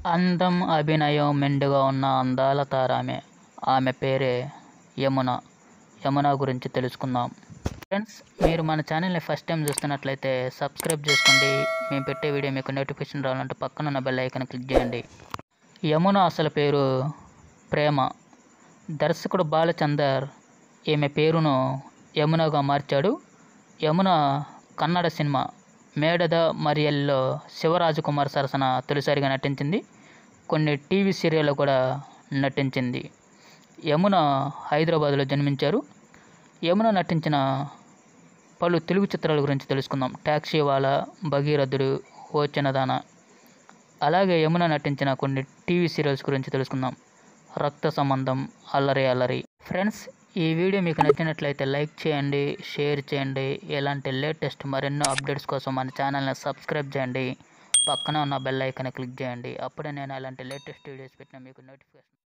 అందం అభినయం మెండుగా ఉన్న అందాల తార ఆమె ఆమె పేరే యమున యమున గురించి తెలుసుకుందాం ఫ్రెండ్స్ మీరు మన ఛానల్ని ఫస్ట్ టైం చూస్తున్నట్లయితే సబ్స్క్రైబ్ చేసుకోండి మేము పెట్టే వీడియో మీకు నోటిఫికేషన్ రావాలంటే పక్కన ఉన్న బెల్ ఐకాన్ క్లిక్ చేయండి యమున అసలు పేరు ప్రేమ దర్శకుడు బాలచందర్ ఈమె పేరును యమునగా మార్చాడు యమున కన్నడ సినిమా మేడద మరియల్లో శివరాజకుమార్ సరసన తొలిసారిగా నటించింది కొన్ని టీవీ సీరియల్లో కూడా నటించింది యమున హైదరాబాద్లో జన్మించారు యమున నటించిన పలు తెలుగు చిత్రాల గురించి తెలుసుకుందాం ట్యాక్సీ వాలా భగీరథుడు ఓ చిన్నదాన అలాగే యమున నటించిన కొన్ని టీవీ సీరియల్స్ గురించి తెలుసుకుందాం రక్త సంబంధం అల్లరి అల్లరి ఫ్రెండ్స్ ఈ వీడియో మీకు నచ్చినట్లయితే లైక్ చేయండి షేర్ చేయండి ఇలాంటి లేటెస్ట్ మరెన్నో అప్డేట్స్ కోసం మన ఛానల్ని సబ్స్క్రైబ్ చేయండి పక్కన ఉన్న బెల్ ఐకాన్ క్లిక్ చేయండి అప్పుడే నేను అలాంటి లేటెస్ట్ వీడియోస్ పెట్టిన మీకు నోటిఫికేషన్